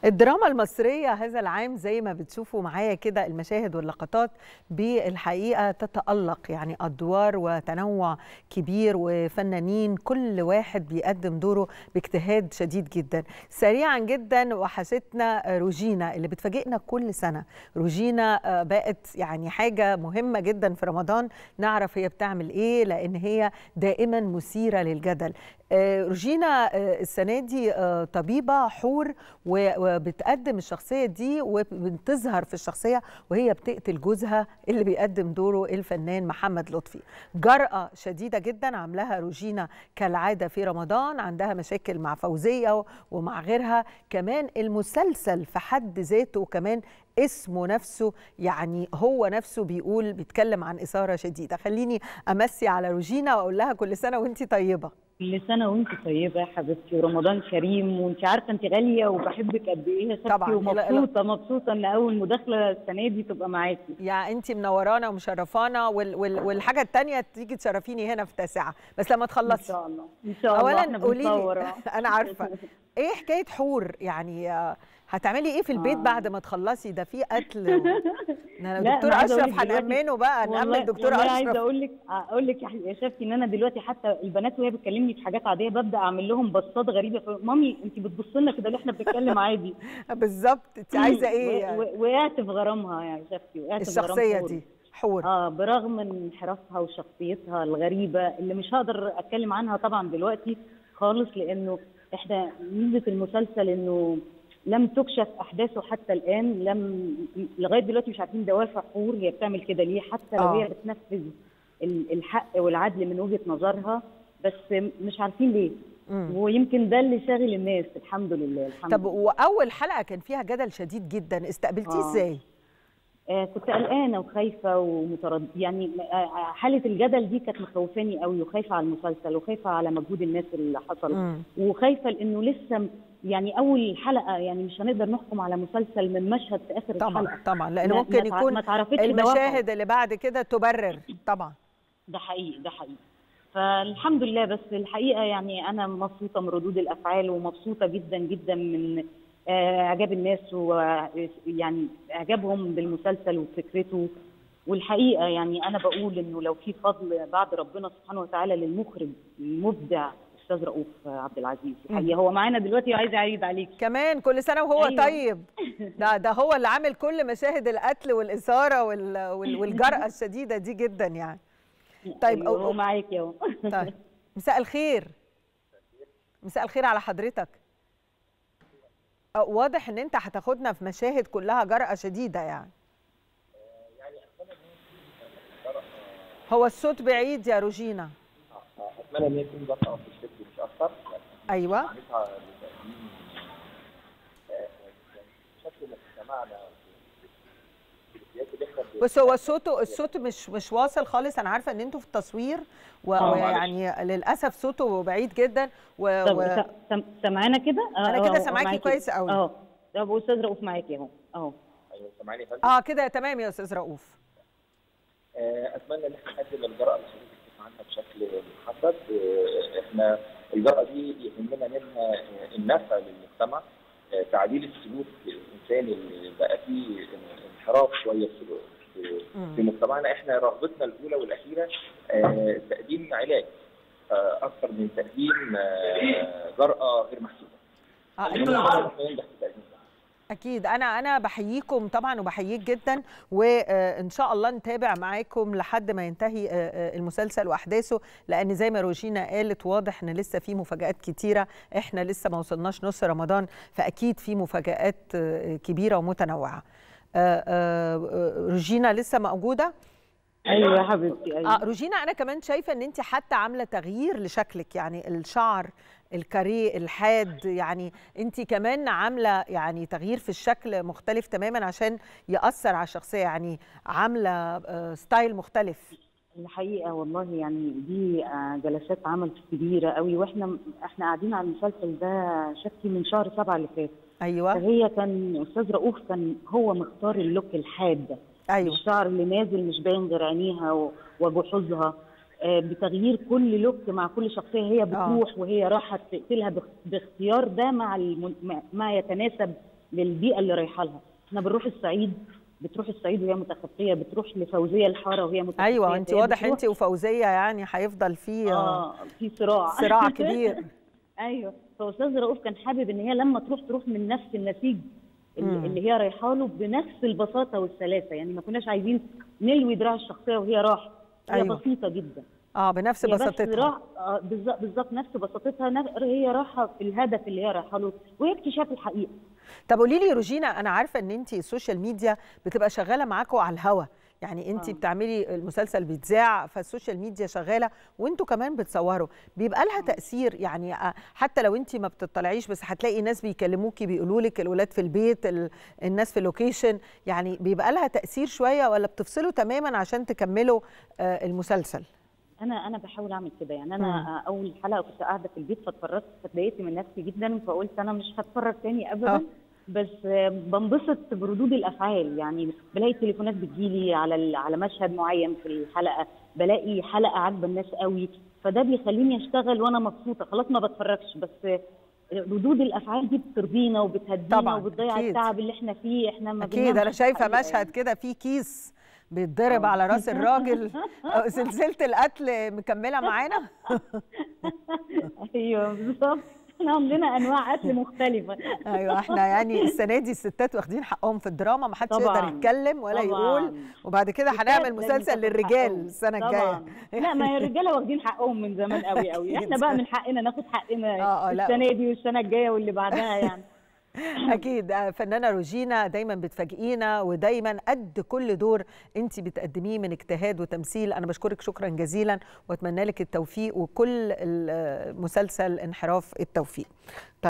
الدراما المصرية هذا العام زي ما بتشوفوا معايا كده المشاهد واللقطات بالحقيقة تتألق يعني أدوار وتنوع كبير وفنانين كل واحد بيقدم دوره باجتهاد شديد جدا سريعا جدا وحشتنا روجينا اللي بتفاجئنا كل سنة روجينا بقت يعني حاجة مهمة جدا في رمضان نعرف هي بتعمل ايه لأن هي دائما مثيرة للجدل روجينا السنة دي طبيبة حور وبتقدم الشخصية دي وبتظهر في الشخصية وهي بتقتل جوزها اللي بيقدم دوره الفنان محمد لطفي جرأة شديدة جدا عاملاها روجينا كالعادة في رمضان عندها مشاكل مع فوزية ومع غيرها كمان المسلسل في حد ذاته كمان اسمه نفسه يعني هو نفسه بيقول بيتكلم عن إثارة شديدة خليني أمسي على روجينا وأقول لها كل سنة وانت طيبة كل سنه وانت طيبه يا حبيبتي ورمضان كريم وانت عارفه انت غاليه وبحبك قد ايه يا طبعا ومبسوطه مبسوطه ان اول مداخله السنه دي تبقى معاكي يا انت منورانا ومشرفانا وال وال والحاجه الثانيه تيجي تشرفيني هنا في تاسعه بس لما تخلصي ان شاء الله ان شاء الله اولا قولي لي انا عارفه ايه حكايه حور يعني هتعملي ايه في البيت آه. بعد ما تخلصي ده في قتل و... دكتور اشرف هنأمنه بقى نأمن الدكتور اشرف عايزه اقول لك اقول لك يا شفتي ان انا دلوقتي حتى البنات وهي بتكلمني في حاجات عاديه ببدا اعمل لهم بصات غريبه مامي انت بتبص لنا كده اللي احنا بنتكلم عادي بالظبط انت عايزه ايه يعني وقعت في غرامها يعني شفتي وقعت في غرامها الشخصيه دي حور اه برغم انحرافها وشخصيتها الغريبه اللي مش هقدر اتكلم عنها طبعا دلوقتي خالص لانه احنا ميزه المسلسل انه لم تكشف احداثه حتى الان لم لغايه دلوقتي مش عارفين دوافع حور هي بتعمل كده ليه حتى لو هي بتنفذ الحق والعدل من وجهه نظرها بس مش عارفين ليه مم. ويمكن ده اللي شاغل الناس الحمد لله الحمد طب واول حلقه كان فيها جدل شديد جدا استقبلتيه آه. ازاي آه كنت قلقانه وخايفه ومتردد يعني آه حاله الجدل دي كانت مخوفاني قوي وخايفه على المسلسل وخايفه على مجهود الناس اللي حصل مم. وخايفه لانه لسه يعني اول حلقه يعني مش هنقدر نحكم على مسلسل من مشهد في اخر طبعا الحلقه طبعا لانه ممكن يكون المشاهد اللي بعد كده تبرر طبعا ده حقيقي ده حقيقي فالحمد لله بس الحقيقه يعني انا مبسوطه من ردود الافعال ومبسوطه جدا جدا من اعجاب الناس ويعني اعجابهم بالمسلسل وفكرته والحقيقه يعني انا بقول انه لو في فضل بعد ربنا سبحانه وتعالى للمخرج المبدع استاذ رؤوف عبد العزيز الحقيقه هو معانا دلوقتي وعايز اعيد عليك كمان كل سنه وهو أيوة. طيب ده ده هو اللي عامل كل مشاهد القتل والاثاره وال والجرأه الشديده دي جدا يعني طيب أيوة هو معاك يا طيب مساء الخير مساء الخير على حضرتك واضح ان انت هتاخدنا في مشاهد كلها جرأة شديدة يعني هو الصوت بعيد يا روجينا اتمنى ان يكون جرأة في الشكل مش اكتر ايوه شكل مجتمعنا بس هو الصوت الصوت مش مش واصل خالص انا عارفه ان انتوا في التصوير ويعني للاسف صوته بعيد جدا و, و... سامعانا كده انا كده سامعاكي كويس قوي اه طب استاذ رؤوف معاكي اهو اهو ايوه سامعاني اه كده تمام يا استاذ رؤوف اتمنى ان احنا نقدم الجرأه اللي حضرتك عنها بشكل محدد احنا الجرأه دي يهمنا منها النفع للمجتمع تعديل السلوك الانساني اللي بقى فيه انحراف شويه في في مجتمعنا احنا رغبتنا الاولى والاخيره آه تقديم علاج آه اكثر من تقديم آه جرأه غير محسوبه. اكيد اكيد انا انا بحييكم طبعا وبحييك جدا وان شاء الله نتابع معاكم لحد ما ينتهي المسلسل واحداثه لان زي ما روجينا قالت واضح ان لسه في مفاجات كتيره احنا لسه ما وصلناش نص رمضان فاكيد في مفاجات كبيره ومتنوعه روجينا لسه موجوده ايوه يا حبيبتي ايوه آه روجينا انا كمان شايفه ان انت حتى عامله تغيير لشكلك يعني الشعر الكاريه الحاد يعني انت كمان عامله يعني تغيير في الشكل مختلف تماما عشان ياثر على الشخصيه يعني عامله ستايل مختلف الحقيقه والله يعني دي جلسات عمل كبيره قوي واحنا احنا قاعدين على المسلسل ده شكلي من شهر سبعة اللي فات ايوه فهي كان استاذ رؤوف كان هو مختار اللوك الحاد ده ايوه الشعر اللي نازل مش باين غير عينيها وجحوظها بتغيير كل لوك مع كل شخصيه هي بتروح وهي راحت تقتلها باختيار ده مع الم... ما يتناسب للبيئه اللي رايحه لها احنا بنروح الصعيد بتروح الصعيد وهي متخفيه بتروح لفوزيه الحاره وهي متخفيه ايوه انت فهي واضح بتروح- انت وفوزيه يعني هيفضل في آه، اه في صراع صراع كبير ايوه فاستاذ رؤوف كان حابب ان هي لما تروح تروح من نفس النسيج مم. اللي, اللي هي رايحه له بنفس البساطه والسلاسه يعني ما كناش عايزين نلوي دراع الشخصيه وهي راح هي أيوة. بسيطه جدا اه بنفس هي بس بساطتها راح آه، بالظبط بالظبط نفس بساطتها نف- هي رايحه في الهدف اللي هي رايحه له وهي اكتشاف الحقيقه طب قولي لي روجينا انا عارفه ان انت السوشيال ميديا بتبقى شغاله معاكم على الهوا يعني انت آه. بتعملي المسلسل بيتذاع فالسوشيال ميديا شغاله وانتوا كمان بتصوروا بيبقى لها تاثير يعني آه، حتى لو انت ما بتطلعيش بس هتلاقي ناس بيكلموكي بيقولوا لك الولاد في البيت ال- الناس في اللوكيشن يعني بيبقى لها تاثير شويه ولا بتفصلوا تماما عشان تكملوا آه، المسلسل انا انا بحاول اعمل كده يعني مم. انا آه، اول حلقه كنت قاعده في البيت فاتفرجت فاتضايقت من نفسي جدا فقلت انا مش هتفرج تاني آه. ابدا بس آه، بنبسط بردود الافعال يعني بلاقي التليفونات بتجيلي على ال- على مشهد معين في الحلقه بلاقي حلقه عاجبه الناس قوي فده بيخليني اشتغل وانا مبسوطه خلاص ما بتفرجش بس آه، ردود الافعال دي بترضينا وبتهدينا طبعاً، وبتضيع أكيد. التعب اللي احنا فيه احنا ما اكيد بننامش انا شايفه الحقيقة مشهد كده فيه كيس بيتضرب آه. على راس الراجل آه، سلسله القتل مكمله معانا ايوه بالظبط احنا عندنا انواع قتل مختلفه ايوه احنا يعني السنه دي الستات واخدين حقهم في الدراما ما حدش يقدر طبعاً. يتكلم ولا طبعاً. يقول وبعد كده الستات هنعمل لازم مسلسل تاخد للرجال حقهم. السنه الجايه طبعا لا ما هي الرجاله واخدين حقهم من زمان قوي قوي احنا بقى من حقنا ناخد حقنا آه، آه، لا. السنه دي والسنه الجايه واللي بعدها يعني اكيد آه، فنانه روجينا دايما بتفاجئينا ودايما قد كل دور انت بتقدميه من اجتهاد وتمثيل انا بشكرك شكرا جزيلا واتمنى لك التوفيق وكل المسلسل انحراف التوفيق